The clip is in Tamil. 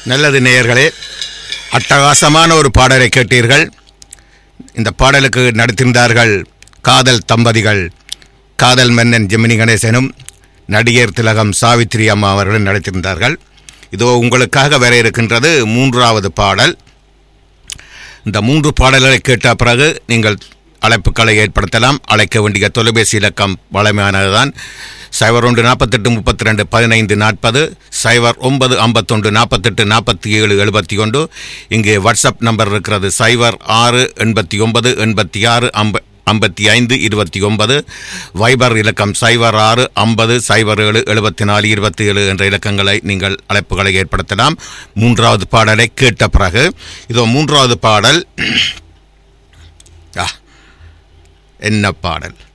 நல்லது நேயர்களே அட்டகாசமான ஒரு பாடலை கேட்டீர்கள் இந்த பாடலுக்கு நடித்திருந்தார்கள் காதல் தம்பதிகள் காதல் மன்னன் ஜெமினி கணேசனும் நடிகர் திலகம் சாவித்திரி அம்மா அவர்களும் நடித்திருந்தார்கள் இதோ உங்களுக்காக வர இருக்கின்றது மூன்றாவது பாடல் இந்த மூன்று பாடல்களை கேட்ட பிறகு நீங்கள் அழைப்புகளை ஏற்படுத்தலாம் அழைக்க வேண்டிய தொலைபேசி இலக்கம் வளமையானதுதான் சைபர் ஒன்று நாற்பத்தெட்டு முப்பத்தி ரெண்டு பதினைந்து நாற்பது சைபர் ஒன்பது ஐம்பத்தொன்று நாற்பத்தெட்டு நாற்பத்தி ஏழு எழுபத்தி ஒன்று இங்கே வாட்ஸ்அப் நம்பர் இருக்கிறது சைபர் ஆறு எண்பத்தி ஒன்பது எண்பத்தி ஆறு ஐம்ப ஐம்பத்தி ஐந்து இருபத்தி ஒன்பது வைபர் இலக்கம் சைபர் ஆறு ஐம்பது சைபர் ஏழு எழுபத்தி நாலு இருபத்தி ஏழு என்ற இலக்கங்களை நீங்கள் அழைப்புகளை ஏற்படுத்தலாம் மூன்றாவது பாடலை கேட்ட பிறகு இதோ மூன்றாவது பாடல் ஆ, என்ன பாடல்